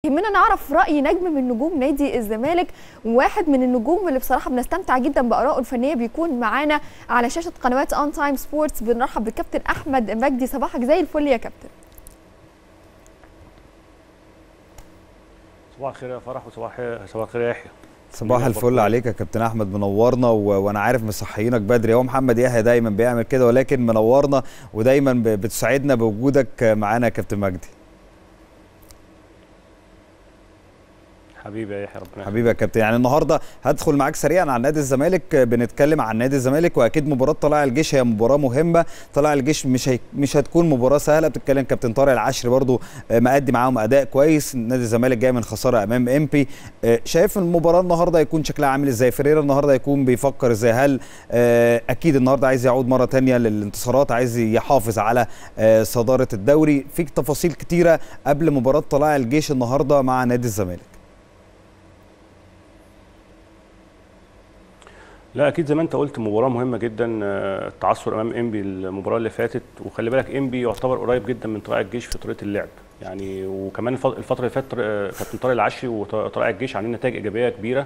يهمنا نعرف راي نجم من نجوم نادي الزمالك وواحد من النجوم اللي بصراحه بنستمتع جدا بارائه الفنيه بيكون معانا على شاشه قنوات اون تايم سبورتس بنرحب بالكابتن احمد مجدي صباحك زي الفل يا كابتن صباح الخير يا فرح وصباح صباح الخير يا يحيى صباح الفل عليك يا كابتن احمد منورنا و... وانا عارف مصحيينك بدري هو محمد يحيى دايما بيعمل كده ولكن منورنا ودايما ب... بتسعدنا بوجودك معانا يا كابتن مجدي حبيبي يا يحيى ربنا حبيبي يا كابتن يعني النهارده هدخل معاك سريعا عن نادي الزمالك بنتكلم عن نادي الزمالك واكيد مباراه طلائع الجيش هي مباراه مهمه طلائع الجيش مش هي... مش هتكون مباراه سهله بتتكلم كابتن طارق العشري برضو مأدي معاهم اداء كويس نادي الزمالك جاي من خساره امام امبي شايف المباراه النهارده هيكون شكلها عامل ازاي فريرا النهارده هيكون بيفكر ازاي هل اكيد النهارده عايز يعود مره ثانيه للانتصارات عايز يحافظ على صداره الدوري في تفاصيل كتيره قبل مباراه طلائع الجيش النهارده مع نادي الزمالك لا اكيد زي ما انت قلت مباراه مهمه جدا التعثر امام انبي المباراه اللي فاتت وخلي بالك انبي يعتبر قريب جدا من طلائع الجيش في طريقه اللعب يعني وكمان الفتره اللي فاتت كابتن طارق العشري وطلائع الجيش عاملين نتائج ايجابيه كبيره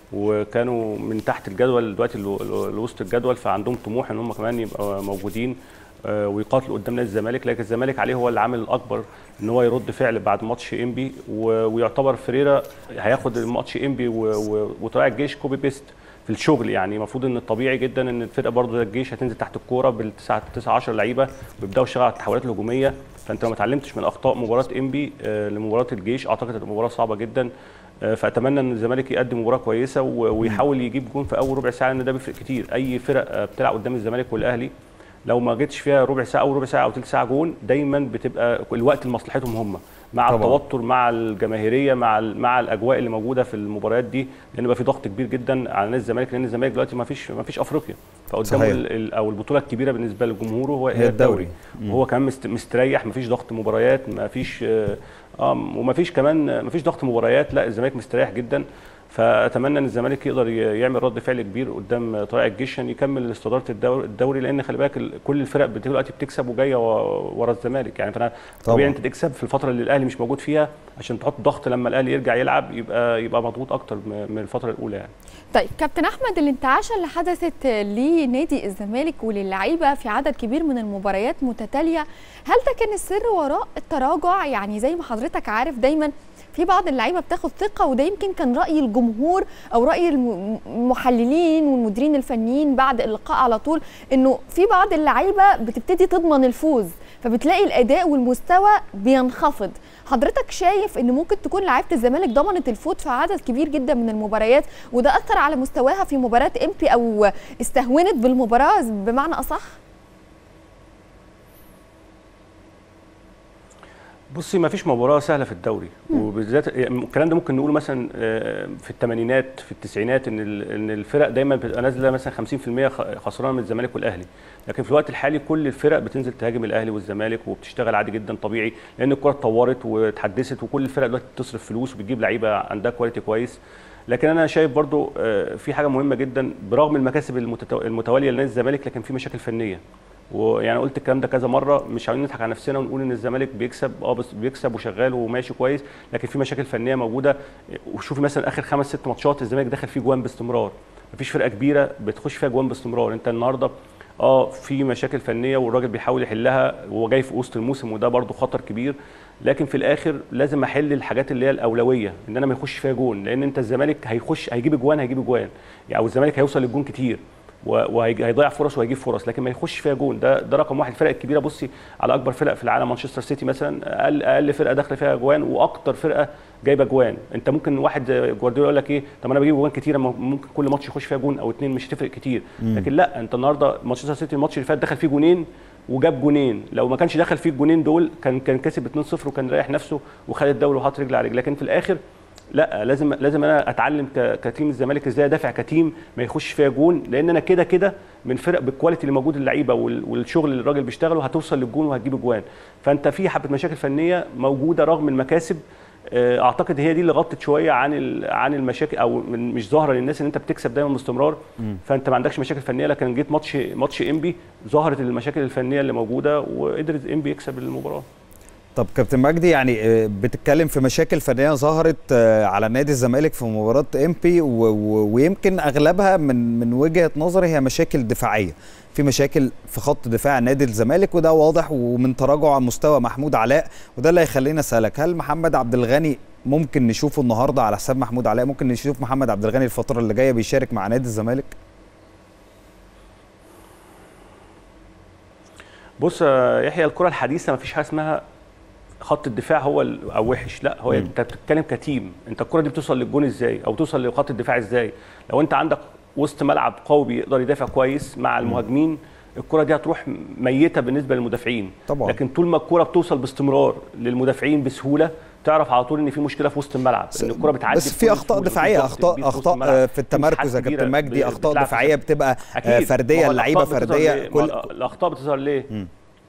وكانوا من تحت الجدول دلوقتي لوسط الجدول فعندهم طموح ان هم كمان يبقوا موجودين ويقاتلوا قدام نادي الزمالك لكن الزمالك عليه هو العامل الاكبر ان هو يرد فعل بعد ماتش انبي ويعتبر فريرا هياخد الماتش انبي وطلائع الجيش كوبي بيست في الشغل يعني المفروض ان الطبيعي جدا ان الفرقه برضه زي الجيش هتنزل تحت الكوره بالتسعه 9 10 لعيبه ويبداوا يشتغلوا على التحولات الهجوميه فانت لو ما اتعلمتش من اخطاء مباراه انبي لمباراه الجيش اعتقد هتبقى مباراه صعبه جدا فاتمنى ان الزمالك يقدم مباراه كويسه ويحاول يجيب جون في اول ربع ساعه لان ده بيفرق كتير اي فرق بتلعب قدام الزمالك والاهلي لو ما جتش فيها ربع ساعه او ربع ساعه او ثلث ساعه جون دايما بتبقى الوقت لمصلحتهم هم مع طبعا. التوتر مع الجماهيريه مع مع الاجواء اللي موجوده في المباريات دي لان بقى في ضغط كبير جدا على نادي الزمالك لان الزمالك دلوقتي ما فيش ما فيش افريقيا فقدامه او البطوله الكبيره بالنسبه لجمهوره هو هي الدوري وهو كمان مستريح ما فيش ضغط مباريات ما فيش اه وما فيش كمان ما فيش ضغط مباريات لا الزمالك مستريح جدا فاتمنى ان الزمالك يقدر يعمل رد فعل كبير قدام طلائع الجيش عشان يكمل استداره الدوري, الدوري لان خلي بالك كل الفرق دلوقتي بتكسب وجايه ورا الزمالك يعني فانا طبيعي انت تكسب في الفتره اللي الاهلي مش موجود فيها عشان تحط ضغط لما الاهلي يرجع يلعب يبقى يبقى مضغوط اكتر من الفتره الاولى يعني. طيب كابتن احمد الانتعاشه اللي حدثت لنادي الزمالك وللعيبه في عدد كبير من المباريات متتاليه هل ده كان السر وراء التراجع يعني زي ما حضرتك عارف دايما في بعض اللعيبه بتاخد ثقه وده يمكن كان راي الجمهور او راي المحللين والمديرين الفنيين بعد اللقاء على طول انه في بعض اللعيبه بتبتدي تضمن الفوز فبتلاقي الاداء والمستوى بينخفض حضرتك شايف ان ممكن تكون لعيبه الزمالك ضمنت الفوز في عدد كبير جدا من المباريات وده اثر على مستواها في مباراه امبي او استهونت بالمباراه بمعنى اصح بصي ما فيش مباراه سهله في الدوري وبالذات الكلام ده ممكن نقوله مثلا في الثمانينات في التسعينات ان ان الفرق دايما بتبقى نازله مثلا 50% خسرانه من الزمالك والاهلي لكن في الوقت الحالي كل الفرق بتنزل تهاجم الاهلي والزمالك وبتشتغل عادي جدا طبيعي لان الكره اتطورت واتحدثت وكل الفرق دلوقتي بتصرف فلوس وبتجيب لعيبه عندها كواليتي كويس لكن انا شايف برضو في حاجه مهمه جدا برغم المكاسب المتواليه لنادي الزمالك لكن في مشاكل فنيه ويعني قلت الكلام ده كذا مره مش عاوزين نضحك على نفسنا ونقول ان الزمالك بيكسب اه بس بيكسب وشغال وماشي كويس لكن في مشاكل فنيه موجوده وشوفي مثلا اخر خمس ست ماتشات الزمالك دخل فيه جوان باستمرار مفيش فرقه كبيره بتخش فيها جوان باستمرار انت النهارده اه في مشاكل فنيه والراجل بيحاول يحلها وهو جاي في وسط الموسم وده برده خطر كبير لكن في الاخر لازم احل الحاجات اللي هي الاولويه ان انا ما يخش فيها جون لان انت الزمالك هيخش هيجيب جوان هيجيب جوان يعني او الزمالك هيوصل للجون كتير وهيضيع فرص وهيجيب فرص لكن ما يخش فيها جون ده ده رقم واحد الفرق الكبيره بصي على اكبر فرق في العالم مانشستر سيتي مثلا اقل اقل فرقه داخله فيها جوان واكتر فرقه جايبه جوان انت ممكن واحد جوارديولا يقول لك ايه طب انا بجيب جوان كتير ممكن كل ماتش يخش فيها جون او اتنين مش هتفرق كتير لكن لا انت النهارده مانشستر سيتي الماتش اللي فات دخل فيه جونين وجاب جونين لو ما كانش دخل فيه الجونين دول كان كان كسب 2-0 وكان رايح نفسه وخد الدوري وحاطط رجل على رجل لكن في الاخر لا لازم لازم انا اتعلم كتيم الزمالك ازاي ادافع كتيم ما يخش فيها جون لان انا كده كده من فرق بالكواليتي اللي موجود اللعيبه والشغل اللي الراجل بيشتغله هتوصل للجون وهتجيب اجوان فانت في حبه مشاكل فنيه موجوده رغم المكاسب اعتقد هي دي اللي غطت شويه عن عن المشاكل او مش ظاهره للناس ان انت بتكسب دايما باستمرار فانت ما عندكش مشاكل فنيه لكن جيت ماتش ماتش انبي ظهرت المشاكل الفنيه اللي موجوده وقدرت انبي يكسب المباراه طب كابتن مجدي يعني آه، بتتكلم في مشاكل فنيه ظهرت آه، على نادي الزمالك في مباراه امبي ويمكن اغلبها من من وجهه نظري هي مشاكل دفاعيه في مشاكل في خط دفاع نادي الزمالك وده واضح ومن تراجع مستوى محمود علاء وده اللي هيخليني اسالك هل محمد عبد الغني ممكن نشوفه النهارده على حساب محمود علاء ممكن نشوف محمد عبد الغني الفتره اللي جايه بيشارك مع نادي الزمالك بص يا يحيى الكره الحديثه ما فيش حاجه اسمها خط الدفاع هو ال- او وحش لا هو مم. انت بتتكلم كتيم انت الكره دي بتوصل للجون ازاي او توصل لخط الدفاع ازاي لو انت عندك وسط ملعب قوي بيقدر يدافع كويس مع المهاجمين الكره دي هتروح ميته بالنسبه للمدافعين طبعا. لكن طول ما الكره بتوصل باستمرار للمدافعين بسهوله تعرف على طول ان في مشكله في وسط الملعب ان الكره بتعدي بس في بكل اخطاء سهولة. دفاعيه في ضغط اخطاء كبير في وسط اخطاء الملعب. آه، في في التمركز مساحات يا كبيرة كابتن مجدي ب- اخطاء بتلعب في دفاعيه مساحات. بتبقى آه، أكيد. فرديه ما هو اللعيبه الأخطاء بتظهر فرديه ليه؟ كل ما الاخطاء بتظهر ليه مم.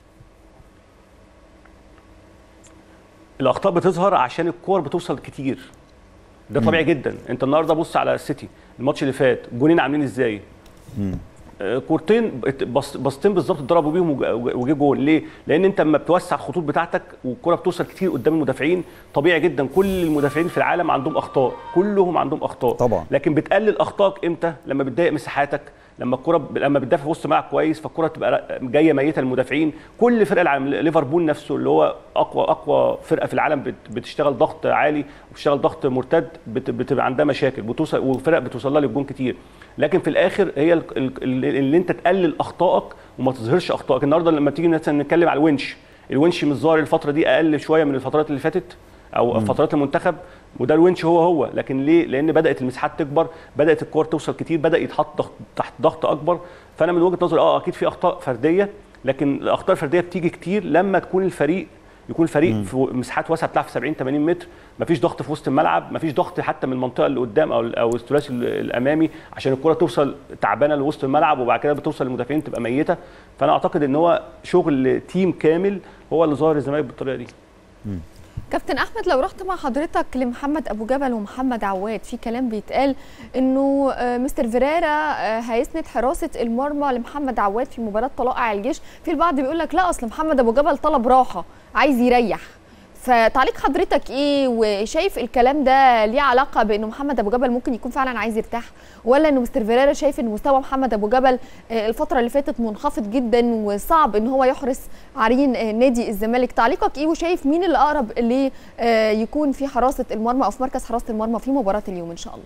الاخطاء بتظهر عشان الكور بتوصل كتير ده طبيعي جدا انت النهارده بص على السيتي الماتش اللي فات جونين عاملين ازاي مم. آه، كورتين بت- بص- بسطين بالظبط اتضربوا بيهم وج- وج- وجه جول ليه؟ لان انت لما بتوسع الخطوط بتاعتك والكره بتوصل كتير قدام المدافعين طبيعي جدا كل المدافعين في العالم عندهم اخطاء كلهم عندهم اخطاء طبعا. لكن بتقلل اخطائك امتى؟ لما بتضايق مساحاتك لما الكره ب... لما بتدافع في وسط ملعب كويس فالكره تبقى ر- جايه ميته للمدافعين كل فرق العالم ليفربول نفسه اللي هو اقوى اقوى فرقه في العالم بت... بتشتغل ضغط عالي وبتشتغل ضغط مرتد بت... بتبقى عندها مشاكل بتوصل وفرق بتوصل لها للجون كتير لكن في الاخر هي ال... ال... ال- اللي انت تقلل اخطائك وما تظهرش اخطائك النهارده لما تيجي مثلا نتكلم على الونش الونش مش ظاهر الفتره دي اقل شويه من الفترات اللي فاتت او فترات المنتخب وده الونش هو هو لكن ليه لان بدات المساحات تكبر بدات الكور توصل كتير بدا يتحط ضغط تحت ضغط اكبر فانا من وجهه نظري اه اكيد في اخطاء فرديه لكن الاخطاء الفرديه بتيجي كتير لما تكون الفريق يكون فريق في مساحات واسعه بتلعب في 70 80 متر مفيش ضغط في وسط الملعب مفيش ضغط حتى من المنطقه اللي قدام او او الثلاثي الامامي عشان الكره توصل تعبانه لوسط الملعب وبعد كده بتوصل للمدافعين تبقى ميته فانا اعتقد ان هو شغل تيم كامل هو اللي ظاهر الزمالك بالطريقه دي كابتن احمد لو رحت مع حضرتك لمحمد ابو جبل ومحمد عواد في كلام بيتقال انه آه، مستر فيريرا آه، هيسند حراسه المرمى لمحمد عواد في مباراه طلائع الجيش في البعض بيقول لك لا اصل محمد ابو جبل طلب راحه عايز يريح فتعليق حضرتك ايه وشايف الكلام ده ليه علاقه بانه محمد ابو جبل ممكن يكون فعلا عايز يرتاح ولا انه مستر فيريرا شايف ان مستوى محمد ابو جبل آه، الفتره اللي فاتت منخفض جدا وصعب ان هو يحرس عرين آه، نادي الزمالك تعليقك ايه وشايف مين اللي اقرب اللي آه، يكون في حراسه المرمى او في مركز حراسه المرمى في مباراه اليوم ان شاء الله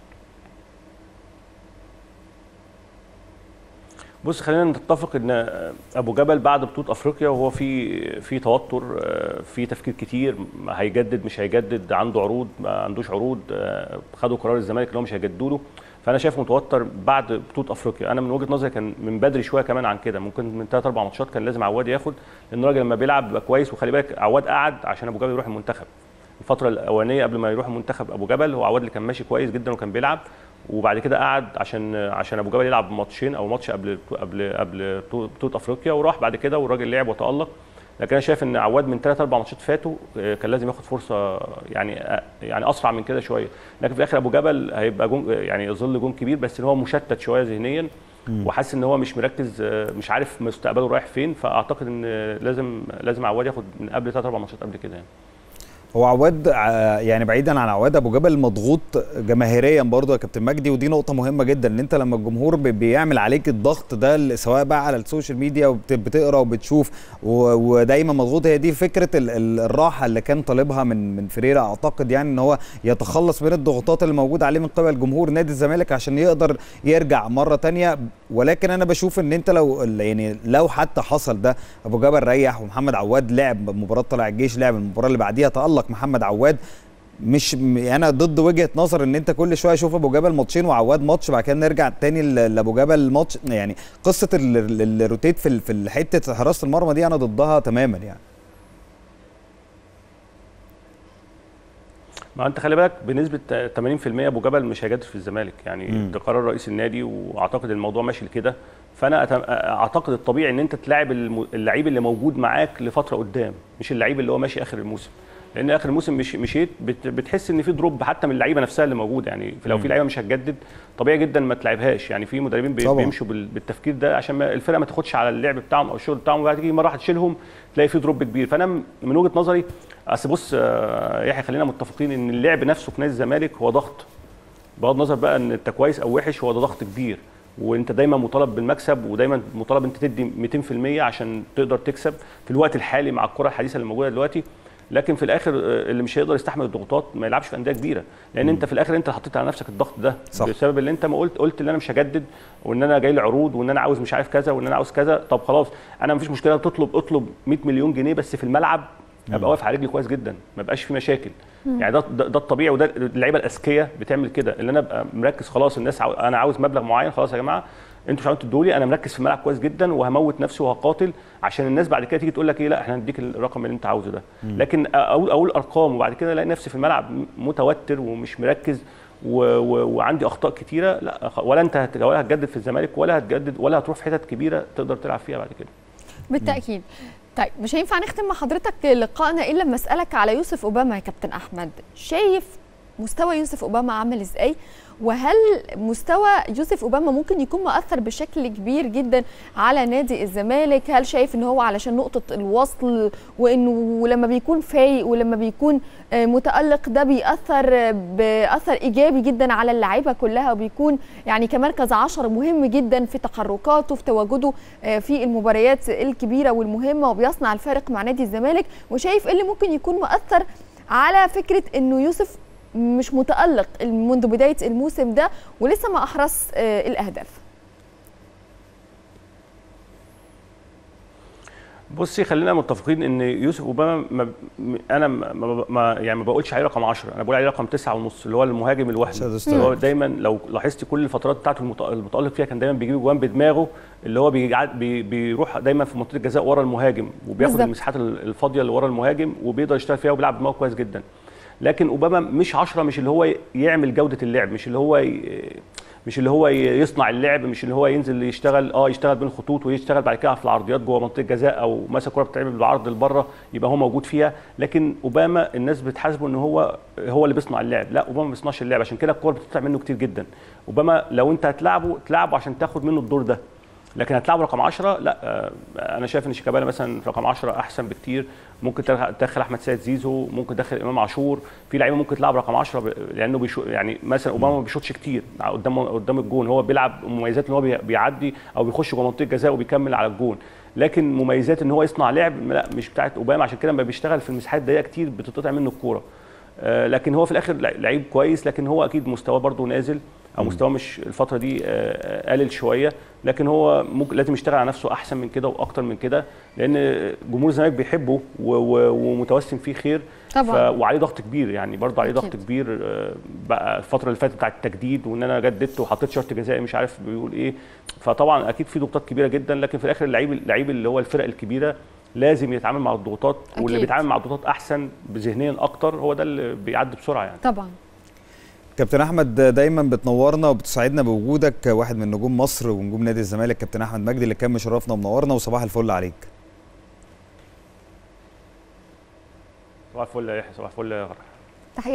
بص خلينا نتفق ان ابو جبل بعد بطوله افريقيا وهو في في توتر آه، في تفكير كتير ما هيجدد مش هيجدد عنده عروض ما عندوش عروض آه، خدوا قرار الزمالك ان هو مش هيجددوا له فانا شايف متوتر بعد بطوله افريقيا انا من وجهه نظري كان من بدري شويه كمان عن كده ممكن من ثلاث اربع ماتشات كان لازم عواد ياخد لان الراجل لما بيلعب بيبقى كويس وخلي بالك عواد قعد عشان ابو جبل يروح المنتخب الفتره الاولانيه قبل ما يروح المنتخب ابو جبل هو عواد اللي كان ماشي كويس جدا وكان بيلعب وبعد كده قعد عشان عشان ابو جبل يلعب ماتشين او ماتش قبل قبل قبل بطوله افريقيا وراح بعد كده والراجل لعب وتالق لكن انا شايف ان عواد من ثلاث اربع ماتشات فاتوا آه، كان لازم ياخد فرصه يعني آه، يعني اسرع من كده شويه لكن في الاخر ابو جبل هيبقى جون يعني يظل جون كبير بس ان هو مشتت شويه ذهنيا وحاسس ان هو مش مركز آه، مش عارف مستقبله رايح فين فاعتقد ان آه، لازم لازم عواد ياخد من قبل ثلاث اربع ماتشات قبل كده يعني هو عواد ع- يعني بعيدا عن عواد ابو جبل مضغوط جماهيريا برضه يا كابتن مجدي ودي نقطه مهمه جدا ان انت لما الجمهور بي- بيعمل عليك الضغط ده ال- سواء بقى على السوشيال ميديا وبتقرا وبتشوف و- ودايما مضغوط هي دي فكره ال- ال- الراحه اللي كان طالبها من من فريرا اعتقد يعني ان هو يتخلص من الضغوطات اللي موجوده عليه من قبل جمهور نادي الزمالك عشان يقدر يرجع مره تانية ولكن انا بشوف ان انت لو يعني لو حتى حصل ده ابو جبل ريح ومحمد عواد لعب مباراه طلع الجيش لعب المباراه اللي بعديها تالق محمد عواد مش م- انا ضد وجهه نظر ان انت كل شويه اشوف ابو جبل ماتشين وعواد ماتش بعد كده نرجع تاني ل- لابو جبل ماتش يعني قصه ال- ال- الروتيت في ال- في ال- حته حراسه المرمى دي انا ضدها تماما يعني ما انت خلي بالك بنسبه 80% ابو جبل مش هيجدد في الزمالك يعني مم. ده قرار رئيس النادي واعتقد الموضوع ماشي لكده فانا أتم- اعتقد الطبيعي ان انت تلاعب الم- اللعيب اللي موجود معاك لفتره قدام مش اللعيب اللي هو ماشي اخر الموسم لان اخر الموسم مش مشيت بت- بتحس ان في دروب حتى من اللعيبه نفسها اللي موجوده يعني في- لو في لعيبه مش هتجدد طبيعي جدا ما تلعبهاش يعني في مدربين بي- طبعاً. بيمشوا بال- بالتفكير ده عشان ما الفرقه ما تاخدش على اللعب بتاعهم او الشغل بتاعهم وبعد تيجي مره واحده تشيلهم تلاقي في دروب كبير فانا م- من وجهه نظري اصل بص آه، يحيى خلينا متفقين ان اللعب نفسه في نادي الزمالك هو ضغط بغض النظر بقى ان انت كويس او وحش هو ده ضغط كبير وانت دايما مطالب بالمكسب ودايما مطالب انت تدي 200% عشان تقدر تكسب في الوقت الحالي مع الكره الحديثه اللي موجوده دلوقتي لكن في الاخر آه، اللي مش هيقدر يستحمل الضغوطات ما يلعبش في انديه كبيره لان انت في الاخر انت اللي حطيت على نفسك الضغط ده صح. بسبب اللي انت ما قلت قلت ان انا مش هجدد وان انا جاي لي عروض وان انا عاوز مش عارف كذا وان انا عاوز كذا طب خلاص انا مفيش مشكله تطلب اطلب 100 مليون جنيه بس في الملعب ابقى واقف على رجلي كويس جدا ما يبقاش في مشاكل يعني ده ده, ده الطبيعي وده اللعيبه الاذكياء بتعمل كده اللي انا ابقى مركز خلاص الناس عاو... انا عاوز مبلغ معين خلاص يا جماعه انتوا مش عاوزين تدوا لي انا مركز في الملعب كويس جدا وهموت نفسي وهقاتل عشان الناس بعد كده تيجي تقول لك ايه لا احنا هنديك الرقم اللي انت عاوزه ده لكن اقول اقول ارقام وبعد كده الاقي نفسي في الملعب متوتر ومش مركز و... و... وعندي اخطاء كتيره لا خ- ولا انت هت... ولا هتجدد في الزمالك ولا هتجدد ولا هتروح في حتت كبيره تقدر تلعب فيها بعد كده بالتاكيد طيب مش هينفع نختم مع حضرتك لقائنا الا لما اسالك على يوسف اوباما يا كابتن احمد شايف مستوى يوسف اوباما عامل ازاي وهل مستوى يوسف اوباما ممكن يكون مؤثر بشكل كبير جدا على نادي الزمالك هل شايف ان هو علشان نقطه الوصل وانه لما بيكون فايق ولما بيكون آه، متالق ده بيأثر آه، بأثر ايجابي جدا على اللعيبه كلها وبيكون يعني كمركز عشر مهم جدا في تحركاته في تواجده آه، في المباريات الكبيره والمهمه وبيصنع الفارق مع نادي الزمالك وشايف ايه اللي ممكن يكون مؤثر على فكره انه يوسف مش متالق منذ بدايه الموسم ده ولسه ما احرز آه، الاهداف بصي خلينا متفقين ان يوسف اوباما ما م- انا ما ما- ما يعني ما بقولش عليه رقم 10 انا بقول عليه رقم 9 ونص اللي هو المهاجم الوهمي شادو اللي سترايك. هو دايما لو لاحظتي كل الفترات بتاعته المت- المتالق فيها كان دايما بيجيب جوان بدماغه اللي هو بيجع- بي بيروح دايما في منطقه الجزاء ورا المهاجم وبياخد بالظبط. المساحات ال- الفاضيه اللي ورا المهاجم وبيقدر يشتغل فيها وبيلعب دماغه كويس جدا لكن اوباما مش 10 مش اللي هو يعمل جوده اللعب مش اللي هو ي- مش اللي هو ي- يصنع اللعب مش اللي هو ينزل يشتغل اه يشتغل بين الخطوط ويشتغل بعد كده في العرضيات جوه منطقه جزاء او مثلا كره بتتعمل بالعرض لبره يبقى هو موجود فيها لكن اوباما الناس بتحاسبه ان هو هو اللي بيصنع اللعب لا اوباما ما بيصنعش اللعب عشان كده الكوره بتطلع منه كتير جدا اوباما لو انت هتلعبه تلعبه عشان تاخد منه الدور ده لكن هتلعب رقم 10 لا آه، انا شايف ان شيكابالا مثلا في رقم 10 احسن بكتير ممكن تدخل- تدخل احمد سيد زيزو ممكن تدخل امام عاشور في لعيبه ممكن تلعب رقم 10 ب- لانه بيشو يعني مثلا اوباما ما بيشوطش كتير قدام قدام الجون هو بيلعب مميزات ان هو بي- بيعدي او بيخش جوه منطقه جزاء وبيكمل على الجون لكن مميزات ان هو يصنع لعب لا مش بتاعت اوباما عشان كده لما بيشتغل في المساحات ضيقه كتير بتتقطع منه الكوره آه، لكن هو في الاخر لع- لعيب كويس لكن هو اكيد مستواه برضه نازل او مستواه مش الفتره دي آه، آه، قلل شويه لكن هو ممكن لازم يشتغل على نفسه احسن من كده واكتر من كده لان جمهور الزمالك بيحبه و- و- ومتوسم فيه خير طبعا ف... وعليه ضغط كبير يعني برضه عليه ضغط أكيد. كبير آه، بقى الفتره اللي فاتت بتاعه التجديد وان انا جددت وحطيت شرط جزائي مش عارف بيقول ايه فطبعا اكيد في ضغوطات كبيره جدا لكن في الاخر اللعيب اللعيب اللي هو الفرق الكبيره لازم يتعامل مع الضغوطات واللي أكيد. بيتعامل مع الضغوطات احسن ذهنيا اكتر هو ده اللي بيعدي بسرعه يعني طبعا كابتن احمد دايما بتنورنا وبتسعدنا بوجودك واحد من نجوم مصر ونجوم نادي الزمالك كابتن احمد مجدي اللي كان مشرفنا ومنورنا وصباح الفل عليك صباح الفل يا يحيى صباح الفل يا